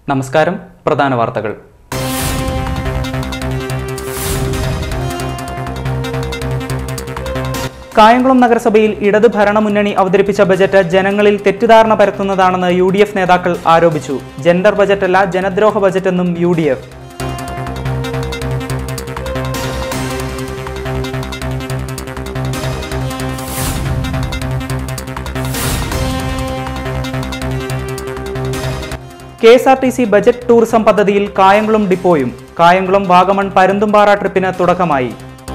നമസ്കാരം പ്രധാന വാർത്തകൾ കായംകുളം നഗരസഭയിൽ ഇടത് ഭരണമുന്നണി അവതരിപ്പിച്ച ബജറ്റ് ജനങ്ങളിൽ തെറ്റിദ്ധാരണ പരത്തുന്നതാണെന്ന് യു ഡി എഫ് നേതാക്കൾ ആരോപിച്ചു ജെൻഡർ ബജറ്റല്ല ജനദ്രോഹ ബജറ്റെന്നും U D F K S R T C budget tourism പദ്ധതിയിൽ കായംകുളം ഡിപ്പോയും കായംകുളം വാഗമൺ പരുന്തുംപാറ ട്രിപ്പിന് തുടക്കമായി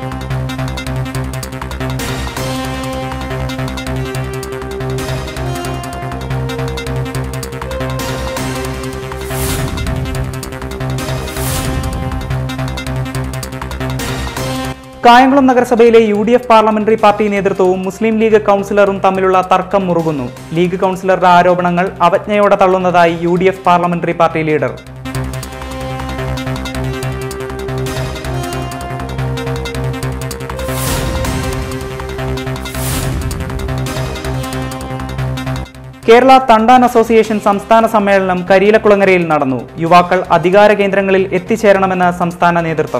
കായംകുളം നഗരസഭയിലെ U D F parliamentary party നേതൃത്വവും മുസ്ലിം ലീഗ് കൗൺസിലറും തമ്മിലുള്ള തർക്കം മുറുകുന്നു ലീഗ് കൗൺസിലറുടെ ആരോപണങ്ങൾ അവജ്ഞയോടെ തള്ളുന്നതായി U D F parliamentary party leader Kerala Thandan association സംസ്ഥാന സമ്മേളനം കരിയിലക്കുളങ്ങരയിൽ നടന്നു യുവാക്കൾ അധികാര കേന്ദ്രങ്ങളിൽ എത്തിച്ചേരണമെന്ന് സംസ്ഥാന നേതൃത്വം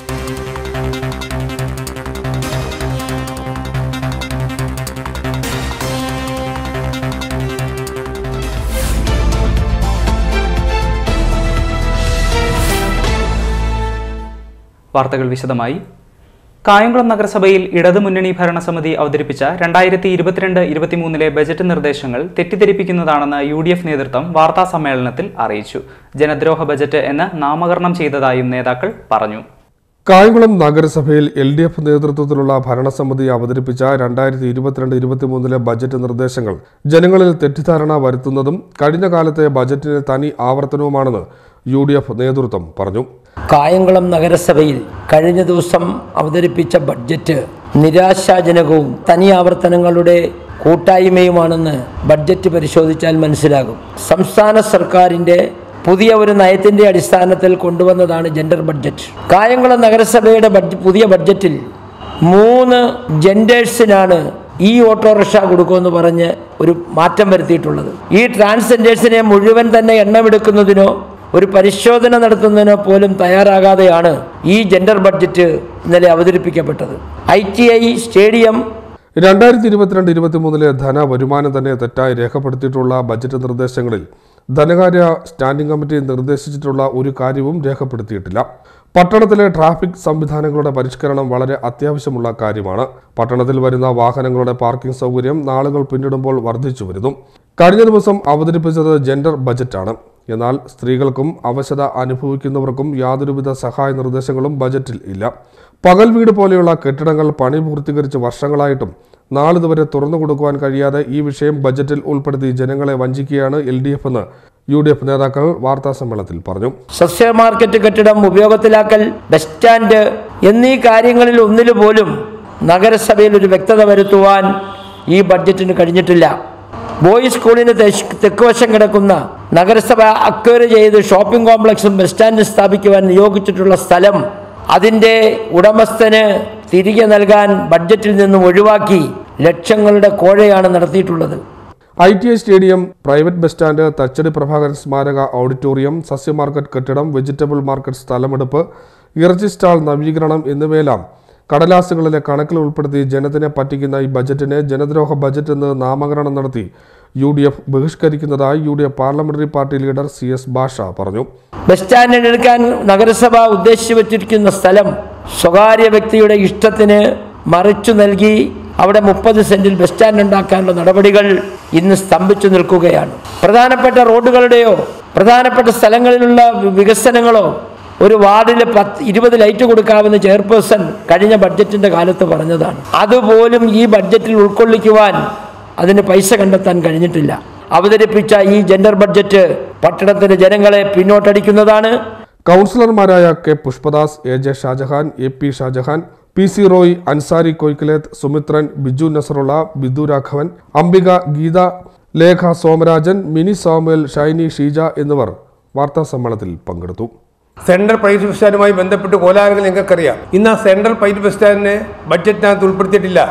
വാർത്തകൾ വിശദമായി കായംകുളം നഗരസഭയിൽ ഇടതുമുന്നണി ഭരണസമിതി അവതരിപ്പിച്ച രണ്ടായിരത്തി ഇരുപത്തിരണ്ട് ഇരുപത്തിമൂന്നിലെ ബജറ്റ് നിർദ്ദേശങ്ങൾ തെറ്റിദ്ധരിപ്പിക്കുന്നതാണെന്ന് യു ഡി എഫ് നേതൃത്വം വാർത്താ സമ്മേളനത്തിൽ അറിയിച്ചു ജനദ്രോഹ ബജറ്റ് എന്ന് നാമകരണം ചെയ്തതായും നേതാക്കൾ പറഞ്ഞു കായംകുളം നഗരസഭയിൽ എൽ ഡി എഫ് നേതൃത്വത്തിലുള്ള ഭരണസമിതി അവതരിപ്പിച്ച രണ്ടായിരത്തി ഇരുപത്തിരണ്ട് ഇരുപത്തിമൂന്നിലെ ബജറ്റ് നിർദ്ദേശങ്ങൾ ജനങ്ങളിൽ തെറ്റിദ്ധാരണ വരുത്തുന്നതും കഴിഞ്ഞ കാലത്തെ ബജറ്റിന് തനി ആവർത്തനവുമാണെന്ന് യു ഡി എഫ് നേതൃത്വം പറഞ്ഞു കായംകുളം നഗരസഭയിൽ കഴിഞ്ഞ ദിവസം അവതരിപ്പിച്ച ബഡ്ജറ്റ് നിരാശാജനകവും തനി ആവർത്തനങ്ങളുടെ കൂട്ടായ്മയുമാണെന്ന് ബഡ്ജറ്റ് പരിശോധിച്ചാൽ മനസ്സിലാകും സംസ്ഥാന സർക്കാരിൻ്റെ പുതിയ ഒരു നയത്തിൻ്റെ അടിസ്ഥാനത്തിൽ കൊണ്ടുവന്നതാണ് ജെൻഡർ ബഡ്ജറ്റ് കായംകുളം നഗരസഭയുടെ ബഡ്ജ പുതിയ ബഡ്ജറ്റിൽ മൂന്ന് ജെൻഡേഴ്സിനാണ് ഈ ഓട്ടോറിക്ഷ കൊടുക്കുമെന്ന് പറഞ്ഞ് ഒരു മാറ്റം വരുത്തിയിട്ടുള്ളത് ഈ ട്രാൻസ്ജെൻഡേഴ്സിനെ മുഴുവൻ തന്നെ എണ്ണമെടുക്കുന്നതിനോ ഒരു പരിശോധന നടത്തുന്നതിനോ പോലും തയ്യാറാകാതെയാണ് ഈ ജെൻഡർ ബഡ്ജറ്റ് ഇന്നലെ അവതരിപ്പിക്കപ്പെട്ടത് ഐ ടി ഐ സ്റ്റേഡിയം രണ്ടായിരത്തി ഇരുപത്തിരണ്ട് ഇരുപത്തിമൂന്നിലെ ധനവരുമാനം തന്നെ തെറ്റായി രേഖപ്പെടുത്തിയിട്ടുള്ള ബജറ്റ് നിർദ്ദേശങ്ങളിൽ ധനകാര്യ സ്റ്റാൻഡിംഗ് കമ്മിറ്റി നിർദ്ദേശിച്ചിട്ടുള്ള ഒരു കാര്യവും രേഖപ്പെടുത്തിയിട്ടില്ല പട്ടണത്തിലെ ട്രാഫിക് സംവിധാനങ്ങളുടെ പരിഷ്കരണം വളരെ അത്യാവശ്യമുള്ള കാര്യമാണ് പട്ടണത്തിൽ വരുന്ന വാഹനങ്ങളുടെ പാർക്കിംഗ് സൗകര്യം നാളുകൾ പിന്നിടുമ്പോൾ വർദ്ധിച്ചു വരുന്നു കഴിഞ്ഞ ദിവസം അവതരിപ്പിച്ചത് ജെൻഡർ ബജറ്റാണ് എന്നാൽ സ്ത്രീകൾക്കും അവശത അനുഭവിക്കുന്നവർക്കും യാതൊരുവിധ സഹായ നിർദ്ദേശങ്ങളും ബജറ്റിൽ ഇല്ല പകൽ വീട് പോലെയുള്ള കെട്ടിടങ്ങൾ പണി പൂർത്തീകരിച്ച് വർഷങ്ങളായിട്ടും നാളിതുവരെ തുറന്നു കൊടുക്കുവാൻ കഴിയാതെ ഈ വിഷയം ബജറ്റിൽ ഉൾപ്പെടുത്തി ജനങ്ങളെ വഞ്ചിക്കുകയാണ് എൽ ഡി എഫ് എന്ന് യു ഡി എഫ് നേതാക്കൾ വാർത്താ സമ്മേളനത്തിൽ പറഞ്ഞു സസ്യ മാർക്കറ്റ് കെട്ടിടം ഉപയോഗത്തിലാക്കൽ ബസ് സ്റ്റാൻഡ് എന്നീ കാര്യങ്ങളിൽ ഒന്നിൽ പോലും നഗരസഭയിൽ ഒരു വ്യക്തത വരുത്തുവാൻ ഈ ബഡ്ജറ്റിന് കഴിഞ്ഞിട്ടില്ല ബോയ്സ് സ്കൂളിന് തെശ്- തെക്കുവശം കിടക്കുന്ന നഗരസഭ അക്വയർ ചെയ്ത് ഷോപ്പിംഗ് കോംപ്ലക്സും ബസ് സ്റ്റാൻഡും സ്ഥാപിക്കുവാൻ നിയോഗിച്ചിട്ടുള്ള സ്ഥലം അതിൻ്റെ ഉടമസ്ഥന് തിരികെ നൽകാൻ ബഡ്ജറ്റിൽ നിന്നും ഒഴിവാക്കി ലക്ഷങ്ങളുടെ കോഴയാണ് നടത്തിയിട്ടുള്ളത് I T I stadium private bus stand Thachadi Prabhakaran സ്മാരക ഓഡിറ്റോറിയം സസ്യ മാർക്കറ്റ് കെട്ടിടം വെജിറ്റബിൾ മാർക്കറ്റ് സ്ഥലമെടുപ്പ് ഇറച്ചി സ്റ്റാൾ നവീകരണം എന്നിവയെല്ലാം കടലാസുകളിലെ കണക്കിൽ ഉൾപ്പെടുത്തി ജനത്തിനെ പറ്റിക്കുന്ന ഈ ബജറ്റിനെ ജനദ്രോഹ ബജറ്റ് എന്ന് നാമകരണം നടത്തി യു ഡി എഫ് ബഹിഷ്കരിക്കുന്നതായി U D F parliamentary party leader C S Basha പറഞ്ഞു ബസ് സ്റ്റാൻഡിന് എടുക്കാൻ നഗരസഭ ഉദ്ദേശിച്ചു വച്ചിരിക്കുന്ന സ്ഥലം സ്വകാര്യ വ്യക്തിയുടെ ഇഷ്ടത്തിന് മറിച്ചു നൽകി അവിടെ മുപ്പത് സെന്റിൽ ബസ് സ്റ്റാൻഡ് ഉണ്ടാക്കാനുള്ള നടപടികൾ ഇന്ന് സ്തംഭിച്ചു നിൽക്കുകയാണ് പ്രധാനപ്പെട്ട റോഡുകളുടെയോ പ്രധാനപ്പെട്ട സ്ഥലങ്ങളിലുള്ള വി- വികസനങ്ങളോ ഒരു വാർഡിൽ പത്ത് ഇരുപത് ലൈറ്റ് കൊടുക്കാമെന്ന് ചെയർപേഴ്സൺ കഴിഞ്ഞ ബഡ്ജറ്റിന്റെ കാലത്ത് പറഞ്ഞതാണ് അതുപോലും ഈ ബഡ്ജറ്റിൽ ഉൾക്കൊള്ളിക്കുവാൻ അതിന് പൈസ കണ്ടെത്താൻ കഴിഞ്ഞിട്ടില്ല അവതരിപ്പിച്ച ഈ ജെൻഡർ ബഡ്ജറ്റ് പട്ടണത്തിലെ ജനങ്ങളെ പിന്നോട്ടടിക്കുന്നതാണ് കൗൺസിലർമാരായ K Pushpadas A J Shajahan A P Shajahan P C Roy Ansari Koykkaleth Sumithran Biju Nasarulla Bidu Raghavan Ambika Geetha Lekha Somarajan Mini Samuel Shiny Sheeja എന്നിവർ വാർത്താ സമ്മേളനത്തിൽ പങ്കെടുത്തു സെൻട്രൽ പ്രൈവറ്റ് ബസ് സ്റ്റാൻഡുമായി ബന്ധപ്പെട്ട് കോലാഹലങ്ങൾ നിങ്ങൾക്കറിയാം ഇന്ന് ആ സെൻട്രൽ പ്രൈവറ്റ് ബസ് സ്റ്റാൻഡിനെ ബഡ്ജറ്റിനകത്ത് ഉൾപ്പെടുത്തിയിട്ടില്ല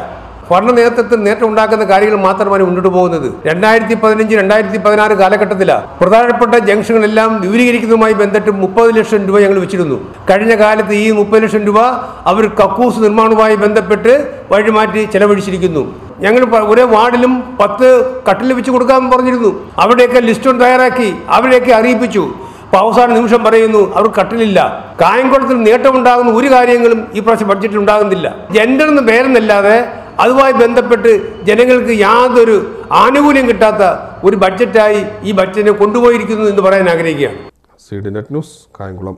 ഭരണ നേതൃത്വത്തിൽ നേട്ടം ഉണ്ടാക്കുന്ന കാര്യങ്ങൾ മാത്രമാണ് മുന്നോട്ട് പോകുന്നത് രണ്ടായിരത്തി പതിനഞ്ച് രണ്ടായിരത്തി പതിനാറ് കാലഘട്ടത്തിലാണ് പ്രധാനപ്പെട്ട ജംഗ്ഷനുകളെല്ലാം വിപുലീകരിക്കുന്നതുമായി ബന്ധപ്പെട്ട് മുപ്പത് ലക്ഷം രൂപ ഞങ്ങൾ വെച്ചിരുന്നു കഴിഞ്ഞ കാലത്ത് ഈ മുപ്പത് ലക്ഷം രൂപ അവർ കക്കൂസ് നിർമ്മാണവുമായി ബന്ധപ്പെട്ട് വഴിമാറ്റി ചെലവഴിച്ചിരിക്കുന്നു ഞങ്ങൾ പ- ഒരേ വാർഡിലും പത്ത് കട്ടിൽ വെച്ച് കൊടുക്കാൻ പറഞ്ഞിരുന്നു അവിടെയൊക്കെ ലിസ്റ്റ് തയ്യാറാക്കി അവരെയൊക്കെ അറിയിപ്പിച്ചു അപ്പൊ അവസാന നിമിഷം പറയുന്നു അവർ കട്ടിലില്ല കായംകുളത്തിൽ നേട്ടമുണ്ടാകുന്ന ഒരു കാര്യങ്ങളും ഈ പ്രാവശ്യം ബഡ്ജറ്റിൽ ഉണ്ടാകുന്നില്ല ജെൻഡർ എന്ന് പേരെന്നല്ലാതെ അതുമായി ബന്ധപ്പെട്ട് ജനങ്ങൾക്ക് യാതൊരു ആനുകൂല്യം കിട്ടാത്ത ഒരു ബഡ്ജറ്റായി ഈ ബഡ്ജറ്റിനെ കൊണ്ടുപോയിരിക്കുന്നു എന്ന് പറയാൻ ആഗ്രഹിക്കുകയാണ് C D net news Kayamkulam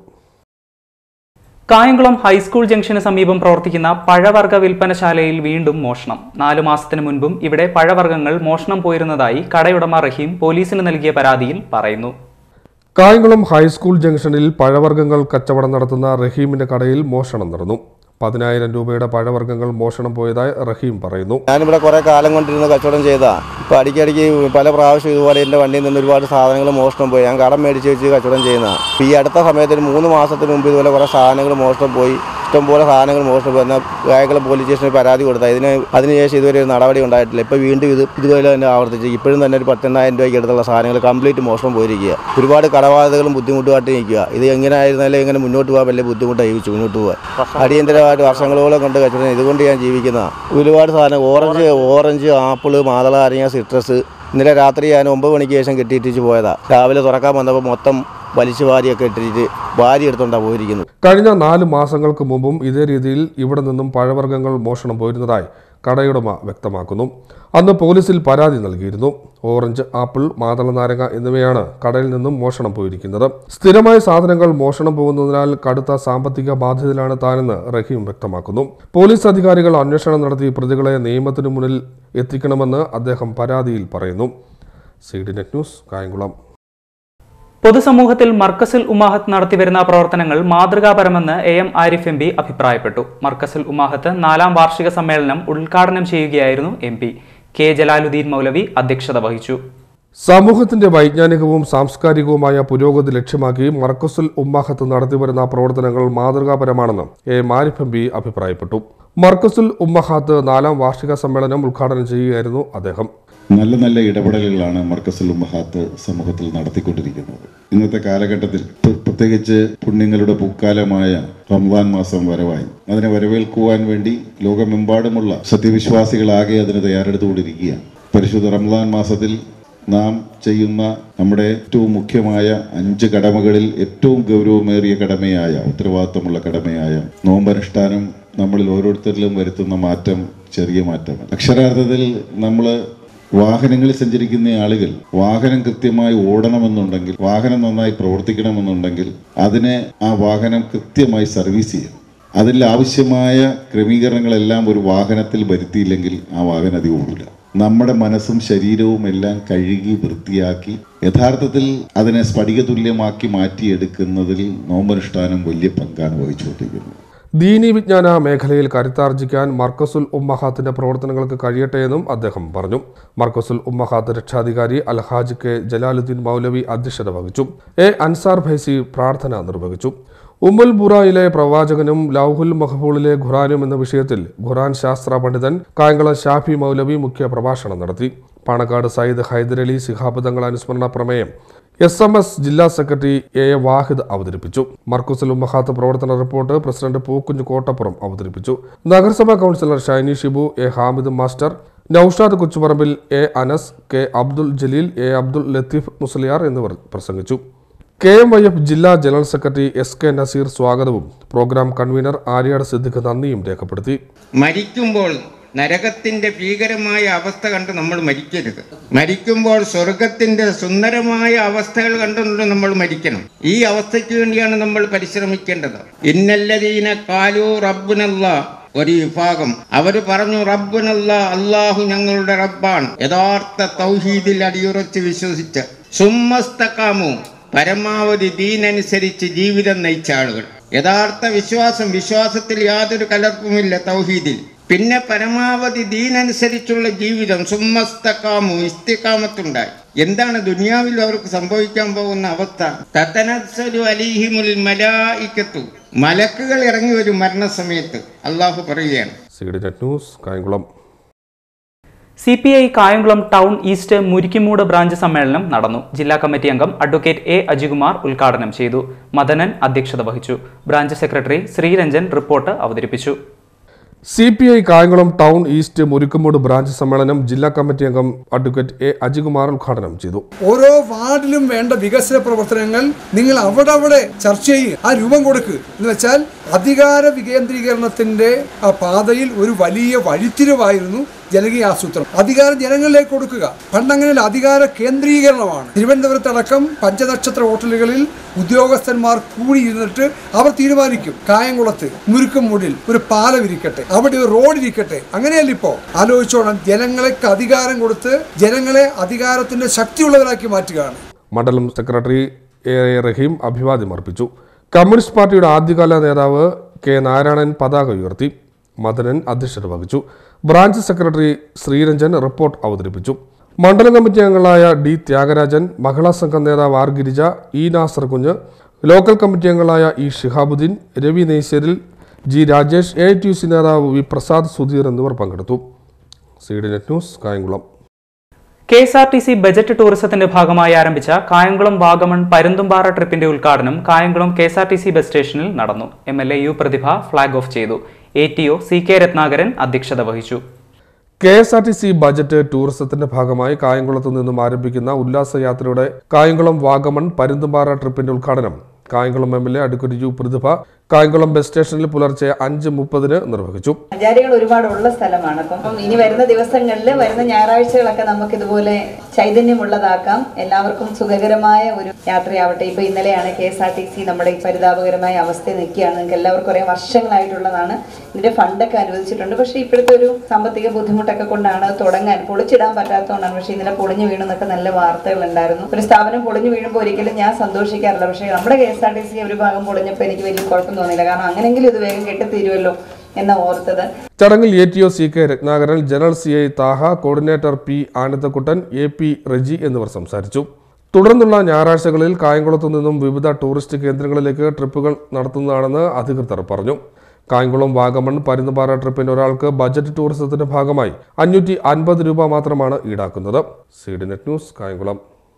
Kayamkulam high school ജംഗ്ഷന് സമീപം പ്രവർത്തിക്കുന്ന പഴവർഗ വിൽപ്പനശാലയിൽ വീണ്ടും മോഷണം നാലു മാസത്തിനു മുൻപും ഇവിടെ പഴവർഗ്ഗങ്ങൾ മോഷണം പോയിരുന്നതായി കടയുടമ റഹീം പോലീസിന് നൽകിയ പരാതിയിൽ പറയുന്നു കായംകുളം ഹൈസ്കൂൾ ജംഗ്ഷനിൽ പഴവർഗ്ഗങ്ങൾ കച്ചവടം നടത്തുന്ന റഹീമിന്റെ കടയിൽ മോഷണം നടന്നു പതിനായിരം രൂപയുടെ പഴവർഗ്ഗങ്ങൾ മോഷണം പോയതായി റഹീം പറയുന്നു ഞാനിവിടെ കുറേ കാലം കൊണ്ടിരുന്ന് കച്ചവടം ചെയ്താ ഇപ്പോൾ അടിക്കടിക്ക് പല പ്രാവശ്യം ഇതുപോലെ എൻ്റെ വണ്ടിയിൽ നിന്ന് ഒരുപാട് സാധനങ്ങൾ മോഷണം പോയി ഞാൻ കടം മേടിച്ച് വെച്ച് കച്ചവടം ചെയ്യുന്ന ഈ അടുത്ത സമയത്ത് ഒരു മൂന്ന് മാസത്തിന് മുമ്പ് ഇതുപോലെ കുറേ സാധനങ്ങൾ മോഷണം പോയി ഇഷ്ടംപോലെ സാധനങ്ങൾ മോഷണം പോയി എന്നാൽ കായംകുളം പോലീസ് സ്റ്റേഷനിൽ പരാതി കൊടുത്താൽ ഇതിന് അതിനുശേഷം ഇതുവരെ ഒരു നടപടി ഉണ്ടായിട്ടില്ല ഇപ്പോൾ വീണ്ടും ഇത് ഇതുപോലെ തന്നെ ആവർത്തിച്ച് ഇപ്പോഴും തന്നെ ഒരു പത്തെണ്ണായിരം രൂപയ്ക്ക് അടുത്തുള്ള സാധനങ്ങൾ കംപ്ലീറ്റ് മോഷണം പോയിരിക്കുക ഒരുപാട് കടബാധകളും ബുദ്ധിമുട്ടുമായിട്ട് നിൽക്കുക ഇത് എങ്ങനെ ആയിരുന്നാലും എങ്ങനെ മുന്നോട്ട് പോകാൻ വലിയ ബുദ്ധിമുട്ടായി ജീവിച്ചു മുന്നോട്ട് പോകാൻ അടിയന്തരമായിട്ട് വർഷങ്ങളോളം കൊണ്ട് കച്ചവടം ഇതുകൊണ്ട് ഞാൻ ജീവിക്കുന്ന ഒരുപാട് സാധനം ഓറഞ്ച് ഓറഞ്ച് ആപ്പിള് മാതള അരിങ്ങ സിട്രസ് ഇന്നലെ രാത്രി ഞാൻ ഒമ്പത് മണിക്ക് ശേഷം കെട്ടിയിട്ടിച്ച് പോയതാ രാവിലെ തുറക്കാൻ വന്നപ്പോൾ മൊത്തം വലിച്ചു വാരിയൊക്കെ ഇട്ടിട്ട് വാരി എടുത്തോണ്ടാണ് പോയിരിക്കുന്നത് കഴിഞ്ഞ നാല് മാസങ്ങൾക്ക് മുമ്പും ഇതേ രീതിയിൽ ഇവിടെ നിന്നും പഴവർഗ്ഗങ്ങൾ മോഷണം പോയിരുന്നതായി കടയുടമ വ്യക്തമാക്കുന്നു അന്ന് പോലീസിൽ പരാതി നൽകിയിരുന്നു ഓറഞ്ച് ആപ്പിൾ മാതള നാരങ്ങ എന്നിവയാണ് കടയിൽ നിന്നും മോഷണം പോയിരിക്കുന്നത് സ്ഥിരമായ സാധനങ്ങൾ മോഷണം പോകുന്നതിനാൽ കടുത്ത സാമ്പത്തിക ബാധ്യതയിലാണ് താനെന്ന് റഹീം വ്യക്തമാക്കുന്നു പോലീസ് അധികാരികൾ അന്വേഷണം നടത്തി പ്രതികളെ നിയമത്തിനു മുന്നിൽ എത്തിക്കണമെന്ന് അദ്ദേഹം പരാതിയിൽ പറയുന്നു C D net news Kayamkulam പൊതുസമൂഹത്തിൽ മർക്കസിൽ ഉമാഹത്ത് നടത്തിവരുന്ന പ്രവർത്തനങ്ങൾ മാതൃകാപരമെന്ന് A M Arif M P അഭിപ്രായപ്പെട്ടു മർക്കസിൽ ഉമാഹത്ത് നാലാം വാർഷിക സമ്മേളനം ഉദ്ഘാടനം ചെയ്യുകയായിരുന്നു M P K Jalaluddin Maulavi അധ്യക്ഷത വഹിച്ചു സമൂഹത്തിന്റെ വൈജ്ഞാനികവും സാംസ്കാരികവുമായ പുരോഗതി ലക്ഷ്യമാക്കി മർക്കസുൽ ഉമ്മാഹത്ത് നടത്തിവരുന്ന പ്രവർത്തനങ്ങൾ മാതൃകാപരമാണെന്ന് എ മാരിഫ് എം പി അഭിപ്രായപ്പെട്ടു മർക്കസുൽ ഉമ്മഹാത്ത് നാലാം വാർഷിക സമ്മേളനം ഉദ്ഘാടനം ചെയ്യുകയായിരുന്നു അദ്ദേഹം നല്ല നല്ല ഇടപെടലുകളാണ് മർക്കസുൽ ഉമ്മഹാത്ത് സമൂഹത്തിൽ നടത്തിക്കൊണ്ടിരിക്കുന്നത് ഇന്നത്തെ കാലഘട്ടത്തിൽ പ്ര- പ്രത്യേകിച്ച് പുണ്യങ്ങളുടെ പൂക്കാലമായ റംസാൻ മാസം വരവായി അതിനെ വരവേൽക്കുവാൻ വേണ്ടി ലോകമെമ്പാടുമുള്ള സത്യവിശ്വാസികളാകെ അതിന് തയ്യാറെടുത്തുകൊണ്ടിരിക്കുകയാണ് പരിശുദ്ധ റംസാൻ മാസത്തിൽ നാം ചെയ്യുന്ന നമ്മുടെ ഏറ്റവും മുഖ്യമായ അഞ്ച് കടമകളിൽ ഏറ്റവും ഗൗരവമേറിയ കടമയായ ഉത്തരവാദിത്തമുള്ള കടമയായ നോമ്പനുഷ്ഠാനം നമ്മളിൽ ഓരോരുത്തരിലും വരുത്തുന്ന മാറ്റം ചെറിയ മാറ്റമല്ല അക്ഷരാർത്ഥത്തിൽ നമ്മൾ വാഹനങ്ങളിൽ സഞ്ചരിക്കുന്ന ആളുകൾ വാഹനം കൃത്യമായി ഓടണമെന്നുണ്ടെങ്കിൽ വാഹനം നന്നായി പ്രവർത്തിക്കണമെന്നുണ്ടെങ്കിൽ അതിനെ ആ വാഹനം കൃത്യമായി സർവീസ് ചെയ്യണം അതിൽ ആവശ്യമായ ക്രമീകരണങ്ങളെല്ലാം ഒരു വാഹനത്തിൽ വരുത്തിയില്ലെങ്കിൽ ആ വാഹനം അധികം ഓടില്ല നമ്മുടെ മനസ്സും ശരീരവും എല്ലാം കഴുകി വൃത്തിയാക്കി യഥാർത്ഥത്തിൽ അതിനെ സ്ഫടിക തുല്യമാക്കി മാറ്റിയെടുക്കുന്നതിൽ നോമ്പനുഷ്ഠാനം വലിയ പങ്കാണ് വഹിച്ചുകൊണ്ടിരിക്കുന്നത് ദീനി വിജ്ഞാന മേഖലയിൽ കരുത്താർജിക്കാൻ മർക്കസുൽ ഉമ്മഹാത്തിന്റെ പ്രവർത്തനങ്ങൾക്ക് കഴിയട്ടെ എന്നും അദ്ദേഹം പറഞ്ഞു മർക്കസുൽ ഉമ്മഹാത്ത് രക്ഷാധികാരി അൽഹാജ് കെ ജലാലുദ്ദീൻ മൗലവി അധ്യക്ഷത വഹിച്ചു എ അൻസാർ ഭൈസി പ്രാർത്ഥന നിർവഹിച്ചു ഉമ്മുൽ ബുറായിലെ പ്രവാചകനും ലൗഹുൽ മഹബൂളിലെ ഖുറാനും എന്ന വിഷയത്തിൽ ഖുറാൻ ശാസ്ത്ര പണ്ഡിതൻ കായംകുളം ഷാഫി മൗലവി മുഖ്യ പ്രഭാഷണം നടത്തി പാണക്കാട് സയ്യിദ് ഹൈദരലി ശിഹാബ് തങ്ങൾ അനുസ്മരണ പ്രമേയം എസ് എം എസ് ജില്ലാ സെക്രട്ടറി എ എ വാഹിദ് അവതരിപ്പിച്ചു മർക്കുസൽ ഉമ്മഹാത്ത് പ്രവർത്തന റിപ്പോർട്ട് പ്രസിഡന്റ് പൂക്കുഞ്ഞ് കോട്ടപ്പുറം അവതരിപ്പിച്ചു നഗരസഭാ councillor Shiny Shibu A Hamid master Naushad Kochuparambil A Anas K Abdul Jaleel A Abdul Latheef Musliyar എന്നിവർ പ്രസംഗിച്ചു കെ എം വൈ എഫ് ജില്ലാ general secretary S K Naseer സ്വാഗതവും പ്രോഗ്രാം കൺവീനർ ആര്യാട് സിദ്ദിഖ് നന്ദിയും രേഖപ്പെടുത്തി മരിക്കുമ്പോൾ നരകത്തിന്റെ ഭീകരമായ അവസ്ഥ കണ്ട് നമ്മൾ മരിക്കരുത് മരിക്കുമ്പോൾ സ്വർഗത്തിന്റെ സുന്ദരമായ അവസ്ഥകൾ കണ്ടുകൊണ്ട് നമ്മൾ മരിക്കണം ഈ അവസ്ഥയ്ക്ക് വേണ്ടിയാണ് നമ്മൾ പരിശ്രമിക്കേണ്ടത് ഇന്നല്ലതീന കാലു റബ്ബുനല്ല ഒരു വിഭാഗം അവർ പറഞ്ഞു റബ്ബുനല്ല അള്ളാഹു ഞങ്ങളുടെ റബ്ബാണ് യഥാർത്ഥ തൗഹീദിൽ അടിയുറച്ച് വിശ്വസിച്ച് സുമ്മസ്തക്കാമു പരമാവധി ദീനനുസരിച്ച് ജീവിതം നയിച്ച ആളുകൾ യഥാർത്ഥ വിശ്വാസം വിശ്വാസത്തിൽ യാതൊരു കലർപ്പുമില്ല തൗഹീദിൽ പിന്നെ പരമാവധി ദീനനുസരിച്ചുള്ള ജീവിതം സുമ്മസ്തക്കാമു ഇസ്തിക്കാമത്തുണ്ടായി എന്താണ് ദുനിയാവിൽ അവർക്ക് സംഭവിക്കാൻ പോകുന്ന അവസ്ഥ തത്തനസ്സലു അലിഹിമുൽ മലായിക്കത്തു മലക്കുകൾ ഇറങ്ങി വരും മരണസമയത്ത് അള്ളാഹു പറയുകയാണ് C D net news Kayamkulam C P I Kayamkulam town east Murikkimoodu branch സമ്മേളനം നടന്നു ജില്ലാ കമ്മിറ്റി അംഗം അഡ്വക്കേറ്റ് എ അജികുമാർ ഉദ്ഘാടനം ചെയ്തു മദനൻ അധ്യക്ഷത വഹിച്ചു ബ്രാഞ്ച് സെക്രട്ടറി ശ്രീരഞ്ജൻ റിപ്പോർട്ട് അവതരിപ്പിച്ചു C P I Kayamkulam town east Murikkumoodu branch സമ്മേളനം ജില്ലാ കമ്മിറ്റി അംഗം അഡ്വക്കേറ്റ് എ അജികുമാർ ഉദ്ഘാടനം ചെയ്തു ഓരോ വാർഡിലും വേണ്ട വികസന പ്രവർത്തനങ്ങൾ നിങ്ങൾ അവിടെ അവിടെ ചർച്ച ചെയ്യുക ആ രൂപം കൊടുക്കുക എന്ന് വെച്ചാൽ അധികാര വികേന്ദ്രീകരണത്തിന്റെ ആ പാതയിൽ ഒരു വലിയ വഴിത്തിരിവായിരുന്നു ജനകീയ ആസൂത്രണം അധികാരം ജനങ്ങളിലേക്ക് കൊടുക്കുക പണ്ടങ്ങനെ അധികാര കേന്ദ്രീകരണമാണ് തിരുവനന്തപുരത്തടക്കം പഞ്ചനക്ഷത്ര ഹോട്ടലുകളിൽ ഉദ്യോഗസ്ഥന്മാർ കൂടിയിരുന്നിട്ട് അവർ തീരുമാനിക്കും കായംകുളത്ത് മുരുക്കംമൂടിൽ ഒരു പാലം ഇരിക്കട്ടെ അവിടെ ഒരു റോഡ് ഇരിക്കട്ടെ അങ്ങനെയല്ല ഇപ്പോ ആലോചിച്ചോണം ജനങ്ങൾക്ക് അധികാരം കൊടുത്ത് ജനങ്ങളെ അധികാരത്തിന്റെ ശക്തിയുള്ളവരാക്കി മാറ്റുകയാണ് മണ്ഡലം സെക്രട്ടറി എ എ റഹീം അഭിവാദ്യം അർപ്പിച്ചു കമ്മ്യൂണിസ്റ്റ് പാർട്ടിയുടെ ആദ്യകാല നേതാവ് കെ നാരായണൻ പതാക ഉയർത്തി മദനൻ അധ്യക്ഷത വഹിച്ചു ബ്രാഞ്ച് സെക്രട്ടറി ശ്രീരഞ്ജൻ റിപ്പോർട്ട് അവതരിപ്പിച്ചു മണ്ഡലം കമ്മിറ്റി അംഗങ്ങളായ ഡി ത്യാഗരാജൻ മഹിളാ സംഘം നേതാവ് R Girija E Nasar Kunju local committee അംഗങ്ങളായ E Shihabuddin Ravi Neysseril G Rajesh A T U C നേതാവ് വി പ്രസാദ് സുധീർ എന്നിവർ പങ്കെടുത്തു C D net news Kayamkulam K S R T C budget ടൂറിസത്തിന്റെ ഭാഗമായി ആരംഭിച്ച കായംകുളം വാഗമൺ പരുന്തുംപാറ ട്രിപ്പിന്റെ ഉദ്ഘാടനം Kayamkulam K S R T C bus സ്റ്റേഷനിൽ നടന്നു M L A U Prathibha flag off ചെയ്തു A T O C K Rathnakaran അധ്യക്ഷത വഹിച്ചു K S R T C budget ടൂറിസത്തിന്റെ ഭാഗമായി കായംകുളത്ത് നിന്നും ആരംഭിക്കുന്ന ഉല്ലാസയാത്രയുടെ കായംകുളം വാഗമൺ പരുന്തുംപാറ ട്രിപ്പിന്റെ ഉദ്ഘാടനം Kayamkulam M L A advocate U Prathibha Kayamkulam bus സ്റ്റേഷനിൽ പുലർച്ചെ അഞ്ച് മുപ്പതിന് നിർവഹിച്ചു സഞ്ചാരികൾ ഒരുപാടുള്ള സ്ഥലമാണ് അപ്പം ഇനി വരുന്ന ദിവസങ്ങളിൽ വരുന്ന ഞായറാഴ്ചകളൊക്കെ നമുക്ക് ഇതുപോലെ ചൈതന്യമുള്ളതാക്കാം എല്ലാവർക്കും സുഖകരമായ ഒരു യാത്രയാവട്ടെ ഇപ്പൊ ഇന്നലെയാണ് K S R T C നമ്മുടെ ഈ പരിതാപകരമായ അവസ്ഥയിൽ നിൽക്കുകയാണ് നിങ്ങൾക്ക് എല്ലാവർക്കും അറിയാം വർഷങ്ങളായിട്ടുള്ളതാണ് ഇതിന്റെ ഫണ്ടൊക്കെ അനുവദിച്ചിട്ടുണ്ട് പക്ഷേ ഇപ്പോഴത്തെ ഒരു സാമ്പത്തിക ബുദ്ധിമുട്ടൊക്കെ കൊണ്ടാണ് അത് തുടങ്ങാൻ പൊളിച്ചിടാൻ പറ്റാത്തതുകൊണ്ടാണ് പക്ഷേ ഇന്നലെ പൊളിഞ്ഞു വീണെന്നൊക്കെ നല്ല വാർത്തകൾ ഉണ്ടായിരുന്നു ഒരു സ്ഥാപനം പൊളിഞ്ഞു വീഴുമ്പോൾ ഒരിക്കലും ഞാൻ സന്തോഷിക്കാറില്ല പക്ഷേ നമ്മുടെ K S R T C ഒരു ഭാഗം പൊളിഞ്ഞപ്പോൾ എനിക്ക് വലിയ കുഴപ്പം തോന്നിയില്ല കാരണം അങ്ങനെങ്കിലും ഇത് വേഗം കെട്ടിത്തീരുമല്ലോ എന്ന ഓർത്തത് ചടങ്ങിൽ A T O C K Rathnakaran general C I Thaha coordinator P Anandakuttan A P Reji എന്നിവർ സംസാരിച്ചു തുടർന്നുള്ള ഞായറാഴ്ചകളിൽ കായംകുളത്തു നിന്നും വിവിധ ടൂറിസ്റ്റ് കേന്ദ്രങ്ങളിലേക്ക് ട്രിപ്പുകൾ നടത്തുന്നതാണെന്ന് അധികൃതർ പറഞ്ഞു കായംകുളം വാഗമൺ പരുന്തുപാറ ട്രിപ്പിന് ഒരാൾക്ക് ബജറ്റ് ടൂറിസത്തിന്റെ ഭാഗമായി അഞ്ഞൂറ്റി അൻപത് രൂപ മാത്രമാണ് ഈടാക്കുന്നത് C D net news Kayamkulam